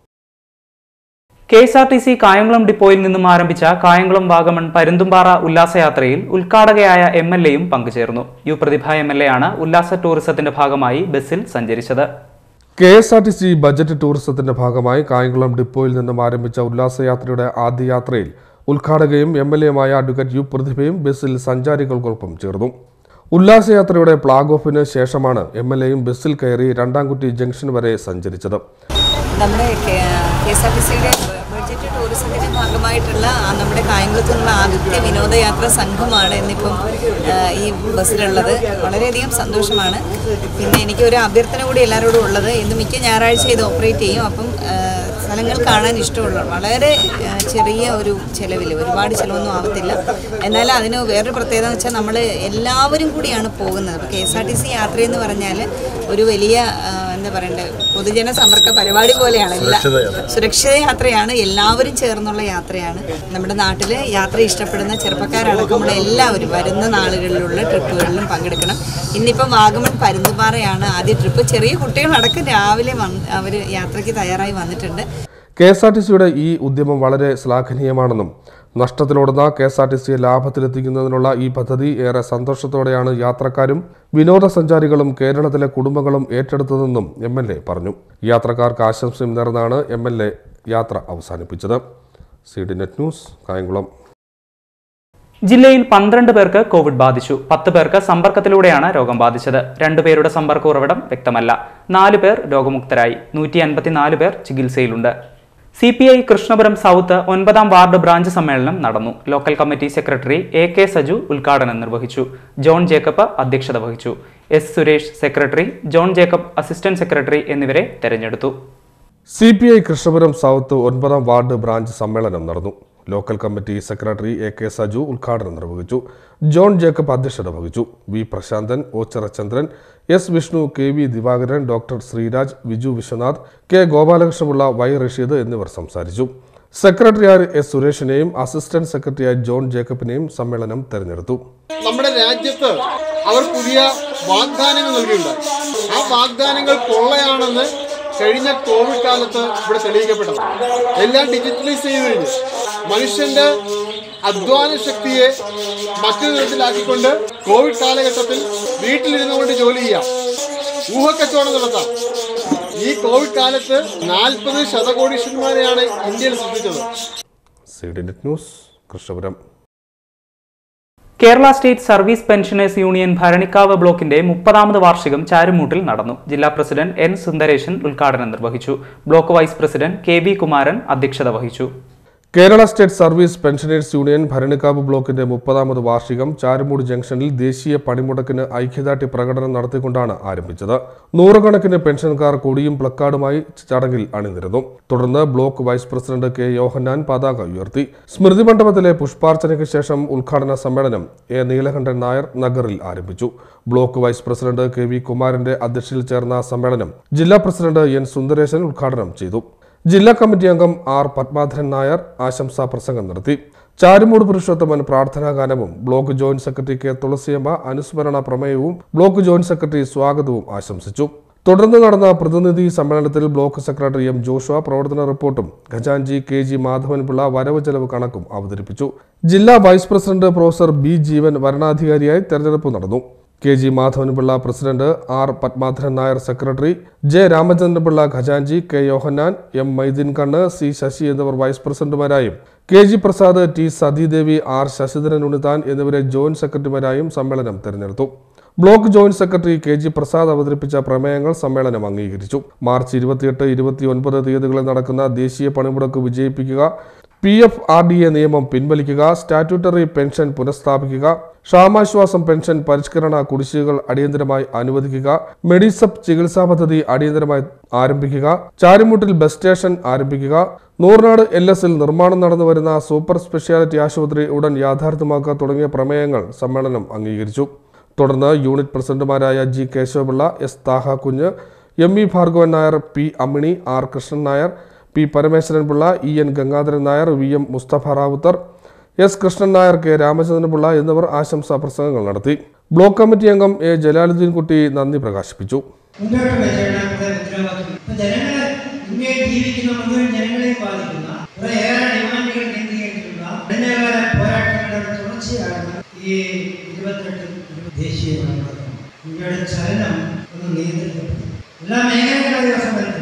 K S R T C Kayamkulam ഡിപ്പോയിൽ നിന്നും ആരംഭിച്ച കായംകുളം വാഗമൺ പരുന്തുംപാറ ഉല്ലാസയാത്രയിൽ ഉദ്ഘാടകയായ എം എൽ എയും പങ്കുചേർന്നു U Prathibha M L A ആണ് ഉല്ലാസ ടൂറിസത്തിന്റെ ഭാഗമായി ബസ്സിൽ സഞ്ചരിച്ചത് K S R T C budget ടൂറിസത്തിന്റെ ഭാഗമായി കായംകുളം ഡിപ്പോയിൽ നിന്നും ആരംഭിച്ച ഉല്ലാസയാത്രയുടെ ആദ്യ യാത്രയിൽ ഉദ്ഘാടകയും എം എൽ എയുമായ അഡ്വക്കേറ്റ് യു പ്രതിഭയും ബസ്സിൽ സഞ്ചാരികൾക്കൊപ്പം ചേർന്നു ഉല്ലാസയാത്രയുടെ ഫ്ളാഗ് ഓഫിന് ശേഷമാണ് എം എൽ എയും ബസ്സിൽ കയറി രണ്ടാംകുട്ടി ജംഗ്ഷൻ വരെ സഞ്ചരിച്ചത് നമ്മുടെ കെ എസ് ആർ ടി സിയുടെ ബഡ്ജറ്റ് ടൂറിസത്തിൻ്റെ ഭാഗമായിട്ടുള്ള ആ നമ്മുടെ കായംകുളത്ത് നിന്നുള്ള ആദ്യത്തെ വിനോദയാത്ര സംഘമാണ് ഇന്നിപ്പം ആ, ഈ ബസ്സിലുള്ളത് വളരെയധികം സന്തോഷമാണ് പിന്നെ എനിക്ക് ഒരു അഭ്യർത്ഥന കൂടി എല്ലാവരോടും ഉള്ളത് ഇന്ന് മിക്ക ഞായറാഴ്ച ഇത് ഓപ്പറേറ്റ് ചെയ്യും അപ്പം ആ, സ്ഥലങ്ങൾ കാണാൻ ഇഷ്ടമുള്ള വളരെ ആ, ചെറിയ ഒരു ചിലവിൽ ഒരുപാട് ചിലവൊന്നും ആവത്തില്ല എന്നാൽ അതിന് വേറൊരു പ്രത്യേകത എന്ന് വെച്ചാൽ നമ്മൾ എല്ലാവരും കൂടിയാണ് പോകുന്നത് അപ്പോൾ K S R T C യാത്ര എന്ന് പറഞ്ഞാൽ ഒരു വലിയ ആ, എന്താ പറയണ്ടേ പൊതുജന സമ്പർക്ക പരിപാടി പോലെയാണ് എല്ലാ സുരക്ഷിത യാത്രയാണ് എല്ലാവരും ചേർന്നുള്ള യാത്രയാണ് നമ്മുടെ നാട്ടിൽ യാത്ര ഇഷ്ടപ്പെടുന്ന ചെറുപ്പക്കാരടക്കമുള്ള എല്ലാവരും വരുന്ന നാളുകളിലുള്ള ട്രിപ്പുകളിലും പങ്കെടുക്കണം ഇന്നിപ്പം വാഗമൺ പരുന്തുപാറയാണ് ആദ്യ ട്രിപ്പ് ചെറിയ കുട്ടികളടക്കം രാവിലെ വന്ന് അവർ യാത്രയ്ക്ക് തയ്യാറായി വന്നിട്ടുണ്ട് കെ എസ് ആർ ടി സിയുടെ ഈ ഉദ്യമം വളരെ ശ്ലാഘനീയമാണെന്നും നഷ്ടത്തിലോടുന്ന കെ എസ് ആർ ടി സിയെ ലാഭത്തിലെത്തിക്കുന്നതിനുള്ള ഈ പദ്ധതി ഏറെ സന്തോഷത്തോടെയാണ് യാത്രക്കാരും വിനോദസഞ്ചാരികളും കേരളത്തിലെ കുടുംബങ്ങളും ഏറ്റെടുത്തതെന്നും എം എൽ എ പറഞ്ഞു യാത്രക്കാർക്ക് ആശംസയും നേർന്നാണ് എം എൽ എ യാത്ര അവസാനിപ്പിച്ചത് C D net news Kayamkulam ജില്ലയിൽ പന്ത്രണ്ട് പേർക്ക് കോവിഡ് ബാധിച്ചു പത്ത് പേർക്ക് സമ്പർക്കത്തിലൂടെയാണ് രോഗം ബാധിച്ചത് രണ്ടുപേരുടെ സമ്പർക്ക ഉറവിടം വ്യക്തമല്ല നാല് പേർ രോഗമുക്തരായി നൂറ്റി അൻപത്തിനാല് പേർ ചികിത്സയിലുണ്ട് C P I Krishnapuram south ഒൻപതാം വാർഡ് ബ്രാഞ്ച് സമ്മേളനം നടന്നു local committee secretary A K Saju ഉദ്ഘാടനം നിർവഹിച്ചു ജോൺ ജേക്കബ് അധ്യക്ഷത വഹിച്ചു S Suresh secretary John Jacob assistant secretary എന്നിവരെ തെരഞ്ഞെടുത്തു C P I Krishnapuram south ഒൻപതാം വാർഡ് ബ്രാഞ്ച് സമ്മേളനം നടന്നു local committee secretary A K Saju ഉദ്ഘാടനം നിർവഹിച്ചു ജോൺ ജേക്കബ് അധ്യക്ഷത വഹിച്ചു V Prasanthan O Cherachandran S Vishnu K V Divakaran doctor Sreeraj Viju Vishwanath K Gopalakrishnapillai Y Rasheed എന്നിവർ സംസാരിച്ചു സെക്രട്ടറിയായ എസ് സുരേഷിനെയും അസിസ്റ്റന്റ് സെക്രട്ടറിയായ ജോൺ ജേക്കബിനെയും സമ്മേളനം തെരഞ്ഞെടുത്തു നമ്മുടെ രാജ്യത്ത് അവർ പുതിയ വാഗ്ദാനങ്ങൾ നൽകിയിട്ടുണ്ടായി ആ വാഗ്ദാനങ്ങൾ പൊള്ളയാണെന്ന് കഴിഞ്ഞ കോവിഡ് കാലത്ത് ഇവിടെ തെളിയിക്കപ്പെട്ടത് എല്ലാം ഡിജിറ്റലൈസ് ചെയ്ത് കഴിഞ്ഞു മനുഷ്യന്റെ അധ്വാന ശക്തിയെ മറ്റൊരു തരത്തിലാക്കിക്കൊണ്ട് കോവിഡ് കാലഘട്ടത്തിൽ വീട്ടിലിരുന്നു കൊണ്ട് ജോലി ചെയ്യാം ഊഹക്കച്ചവടം നടത്താം ഈ കോവിഡ് കാലത്ത് നാൽപ്പത് ശതകോടീശ്വരന്മാരെയാണ് ഇന്ത്യയിൽ സൃഷ്ടിച്ചത് C D net news Krishnapuram Kerala state service pensioners union Bharanikkavu ബ്ലോക്കിന്റെ മുപ്പതാമത് വാർഷികം ചാരുമൂട്ടിൽ നടന്നു ജില്ലാ പ്രസിഡന്റ് എൻ സുന്ദരേശൻ ഉദ്ഘാടനം നിർവഹിച്ചു block vice president K V Kumaran അധ്യക്ഷത വഹിച്ചു Kerala state service pensioners union Bharanikkavu ബ്ലോക്കിന്റെ മുപ്പതാമത് വാർഷികം ചാരുമൂട് ജംഗ്ഷനിൽ ദേശീയ പണിമുടക്കിന് ഐക്യദാർഢ്യ പ്രകടനം നടത്തിക്കൊണ്ടാണ് ആരംഭിച്ചത് നൂറുകണക്കിന് പെൻഷൻകാർ കൊടിയും പ്ലക്കാർഡുമായി ചടങ്ങിൽ അണിനിരന്നു തുടർന്ന് block vice president K Yohannan പതാക ഉയർത്തി സ്മൃതി മണ്ഡപത്തിലെ പുഷ്പാർച്ചനയ്ക്ക് ശേഷം ഉദ്ഘാടന സമ്മേളനം എ നീലകണ്ഠൻ നായർ നഗറിൽ ആരംഭിച്ചു block vice president K V കുമാരന്റെ അധ്യക്ഷതയിൽ ചേർന്ന സമ്മേളനം ജില്ലാ പ്രസിഡന്റ് എൻ സുന്ദരേശൻ ഉദ്ഘാടനം ചെയ്തു ജില്ലാ കമ്മിറ്റി അംഗം ആർ പത്മാധരൻ നായർ ആശംസാ പ്രസംഗം നടത്തി ചാരുമൂട് പുരുഷോത്തമൻ പ്രാർത്ഥനാ ഗാനവും ബ്ലോക്ക് ജോയിന്റ് സെക്രട്ടറി കെ തുളസിയമ്മ അനുസ്മരണ പ്രമേയവും ബ്ലോക്ക് ജോയിന്റ് സെക്രട്ടറി സ്വാഗതവും ആശംസിച്ചു തുടർന്ന് നടന്ന പ്രതിനിധി സമ്മേളനത്തിൽ ബ്ലോക്ക് സെക്രട്ടറി എം ജോഷുവ പ്രവർത്തന റിപ്പോർട്ടും ഖജാൻജി കെ ജി മാധവൻപിള്ള വരവ് ചെലവ് കണക്കും അവതരിപ്പിച്ചു ജില്ലാ vice president professor B Jeevan വരണാധികാരിയായി തെരഞ്ഞെടുപ്പ് നടന്നു K G Madhavanpillai president R Pathmadharan Nair secretary J Ramachandranpillai ഖജാൻജി K Yohannan M Mydeen Kannu C Sasi എന്നിവർ വൈസ് പ്രസിഡന്റുമാരായും K G Prasad T Sathidevi R Sasidharan Unnithan എന്നിവരെ ജോയിന്റ് സെക്രട്ടറിമാരായും സമ്മേളനം തെരഞ്ഞെടുത്തു block joint secretary K G Prasad അവതരിപ്പിച്ച പ്രമേയങ്ങൾ സമ്മേളനം അംഗീകരിച്ചു മാർച്ച് ഇരുപത്തിയെട്ട് ഇരുപത്തിയൊൻപത് തീയതികളിൽ നടക്കുന്ന ദേശീയ പണിമുടക്ക് വിജയിപ്പിക്കുക P F R D A നിയമം പിൻവലിക്കുക സ്റ്റാറ്റ്യൂട്ടറി പെൻഷൻ പുനഃസ്ഥാപിക്കുക ക്ഷാമാശ്വാസം പെൻഷൻ പരിഷ്കരണ കുടിശ്ശികകൾ അടിയന്തരമായി അനുവദിക്കുക മെഡിസപ്പ് ചികിത്സാ പദ്ധതി അടിയന്തരമായി ആരംഭിക്കുക ചാരിമുട്ടിൽ ബസ് സ്റ്റേഷൻ ആരംഭിക്കുക നൂറിനാട് എൽ എസിൽ നിർമ്മാണം നടന്നു വരുന്ന സൂപ്പർ സ്പെഷ്യാലിറ്റി ആശുപത്രി ഉടൻ യാഥാർത്ഥ്യമാക്കുക തുടങ്ങിയ പ്രമേയങ്ങൾ സമ്മേളനം അംഗീകരിച്ചു തുടർന്ന് യൂണിറ്റ് പ്രസിഡന്റുമാരായ G Kesava Pillai S Thaha Kunju M E Bhargavan Nair P Ammini R Krishnan Nair P Parameswaranpillai E N Gangadharan Nair V M Musthafa Rawther S Krishnan Nair K Ramachandranpillai എന്നിവർ ആശംസാ പ്രസംഗങ്ങൾ നടത്തി ബ്ലോക്ക് കമ്മിറ്റി അംഗം എ ജലാലുദ്ദീൻ കുട്ടി നന്ദി പ്രകാശിപ്പിച്ചു മുന്നോട്ട് വെച്ചാണ് നമ്മുടെ ഉത്തരവാദിത്വം ഇപ്പൊ ജനങ്ങളെ ഇന്ത്യയിൽ ജീവിക്കുന്ന മുഴുവൻ ജനങ്ങളെയും ബാധിക്കുന്ന കുറേയേറെ ഡിമാൻഡുകൾ കേന്ദ്രീകരിച്ചിട്ടുള്ള കഴിഞ്ഞകാല പോരാട്ടങ്ങളുടെ തുടർച്ചയാണ് ഈ ഇരുപത്തെട്ട് ദേശീയ പണിമുടക്കം ഇന്ത്യയുടെ ചലനം ഒന്ന് നിയന്ത്രിക്കപ്പെട്ടു എല്ലാ മേഖലകളും ദിവസം വരുന്നുണ്ട്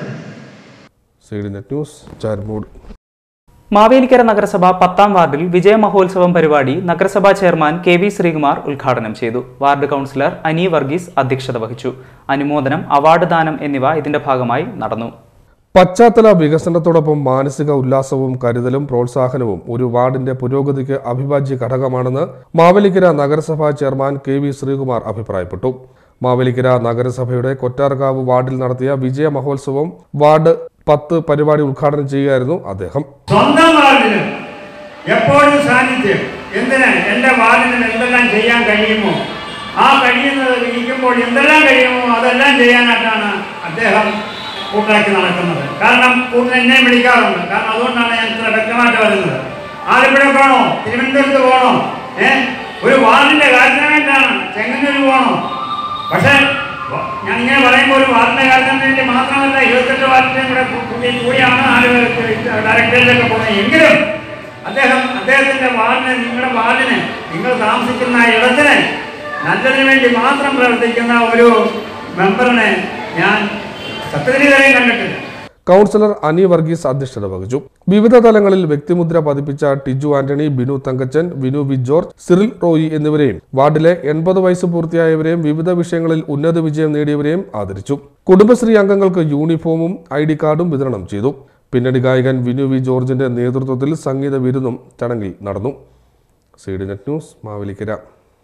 C D net news Charummoodu Mavelikkara നഗരസഭ പത്താം വാർഡിൽ വിജയ മഹോത്സവം പരിപാടി നഗരസഭാ ചെയർമാൻ കെ വി ശ്രീകുമാർ ഉദ്ഘാടനം ചെയ്തു വാർഡ് കൗൺസിലർ അനി വർഗീസ് അധ്യക്ഷത വഹിച്ചു അനുമോദനം അവാർഡ് ദാനം എന്നിവ ഇതിന്റെ ഭാഗമായി നടന്നു പശ്ചാത്തല വികസനത്തോടൊപ്പം മാനസിക ഉല്ലാസവും കരുതലും പ്രോത്സാഹനവും ഒരു വാർഡിന്റെ പുരോഗതിക്ക് അവിഭാജ്യ ഘടകമാണെന്ന് മാവേലിക്കര നഗരസഭാ ചെയർമാൻ കെ വി ശ്രീകുമാർ അഭിപ്രായപ്പെട്ടു മാവേലിക്കര നഗരസഭയുടെ കൊറ്റാർകാവ് വാർഡിൽ നടത്തിയ വിജയ മഹോത്സവം വാർഡ് പത്ത് പരിപാടി ഉദ്ഘാടനം ചെയ്യുകയായിരുന്നു അദ്ദേഹം സ്വന്തം വാർഡിന് എപ്പോഴും സാന്നിധ്യം എന്തിനാ എൻ്റെ വാർഡിന് എന്തെല്ലാം ചെയ്യാൻ കഴിയുമോ ആ കഴിയുന്നത് ഇരിക്കുമ്പോൾ എന്തെല്ലാം കഴിയുമോ അതെല്ലാം ചെയ്യാനായിട്ടാണ് അദ്ദേഹം കൂട്ടാക്കി നടക്കുന്നത് കാരണം കൂടുതൽ എന്നെ വിളിക്കാറുണ്ട് കാരണം അതുകൊണ്ടാണ് ഞാൻ ഇത്ര വ്യക്തമായിട്ട് വരുന്നത് ആലപ്പുഴ പോകണോ തിരുവനന്തപുരത്ത് പോകണോ ഏ ഒരു വാർഡിന്റെ കാര്യമായിട്ടാണ് ചെങ്ങന്നൂർ പോകണോ പക്ഷേ വ- ഞാൻ ഇങ്ങനെ പറയുമ്പോൾ ഒരു വാർഡിന്റെ കാര്യത്തിന് വേണ്ടി മാത്രമല്ല ഇരുപത്തെട്ട് വാർഡിന്റെയും കൂടെ കൂ- കൂടി കൂടിയാണ് നാല് ഡയറക്ടറേറ്റിലൊക്കെ പോകുന്നത് എങ്കിലും അദ്ദേഹം അദ്ദേഹത്തിന്റെ വാർഡിന് നിങ്ങളുടെ വാർഡിന് നിങ്ങൾ താമസിക്കുന്ന ആ ഇടത്തിന് നല്ലതിന് വേണ്ടി മാത്രം പ്രവർത്തിക്കുന്ന ഒരു മെമ്പറിനെ ഞാൻ സത്യത്തിൽ ഇതുവരെയും കണ്ടിട്ടില്ല കൗൺസിലർ അനി വർഗീസ് അധ്യക്ഷത വഹിച്ചു വിവിധ തലങ്ങളിൽ വ്യക്തിമുദ്ര പതിപ്പിച്ച Tiju Antony Binu Thankachan Vinu V George Cyril Roy എന്നിവരെയും വാർഡിലെ എൺപത് വയസ്സ് പൂർത്തിയായവരെയും വിവിധ വിഷയങ്ങളിൽ ഉന്നത വിജയം നേടിയവരെയും ആദരിച്ചു കുടുംബശ്രീ അംഗങ്ങൾക്ക് യൂണിഫോമും ഐ ഡി കാർഡും വിതരണം ചെയ്തു പിന്നണി ഗായകൻ വിനു വി ജോർജിന്റെ നേതൃത്വത്തിൽ സംഗീത വിരുന്നും ചടങ്ങിൽ നടന്നു C D net news Mavelikara